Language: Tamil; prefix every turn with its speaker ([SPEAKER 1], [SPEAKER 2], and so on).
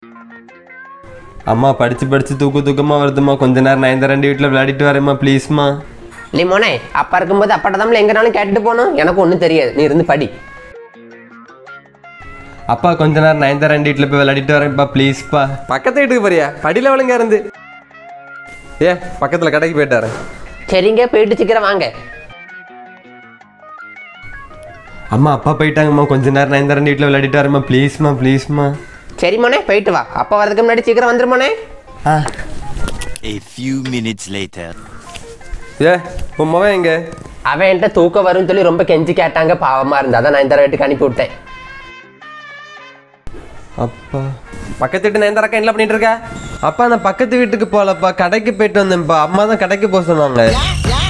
[SPEAKER 1] அம்மா படிச்சு படிச்சு தூக்கு தூக்கமா வருதும்மா கொஞ்ச நேரம் நான் இந்த ரெண்டு வீட்டில் விளையாடிட்டு வரேம்மா ப்ளீஸ்மா
[SPEAKER 2] இல்லை மோனே அப்பா இருக்கும்போது அப்பாட்ட தான் எங்கனாலும் கேட்டுட்டு போகணும் எனக்கு ஒன்றும் தெரியாது நீ இருந்து படி
[SPEAKER 1] அப்பா கொஞ்ச நேரம் நான் இந்த ரெண்டு வீட்டில் போய் விளையாடிட்டு வரேன்ப்பா ப்ளீஸ்ப்பா பக்கத்து வீட்டுக்கு போறியா படியில் அவளுங்க இருந்து ஏ பக்கத்தில் கடைக்கு போயிட்டாரு
[SPEAKER 2] சரிங்க போயிட்டு சீக்கிரம் வாங்க
[SPEAKER 1] அம்மா அப்பா போயிட்டாங்கம்மா கொஞ்ச நேரம் நான் இந்த ரெண்டு வீட்டில் விளையாடிட்டு வரேம்மா ப்ளீஸ்மா ப்ளீஸ்மா
[SPEAKER 2] சரி மோனே போயிட்டு வா அப்பா வரதுக்கு முன்னாடி சீக்கிரம் வந்துரு மோனே
[SPEAKER 1] ஆ
[SPEAKER 3] A few minutes later.
[SPEAKER 1] ஏ உன் மகன் எங்க
[SPEAKER 2] அவன் என்கிட்ட தூக்கம் வரும்னு சொல்லி ரொம்ப கெஞ்சி கேட்டாங்க பாவமா இருந்தா அதான் நான் இந்த வீட்டுக்கு அனுப்பி விட்டேன்
[SPEAKER 1] அப்பா பக்கத்து வீட்டு நயன்தாரக்கா என்ன பண்ணிட்டு இருக்கா அப்பா நான் பக்கத்து வீட்டுக்கு போகலப்பா கடைக்கு போயிட்டு வந்தேன்ப்பா அம்மா தான் கடைக்கு போக சொன்னாங்க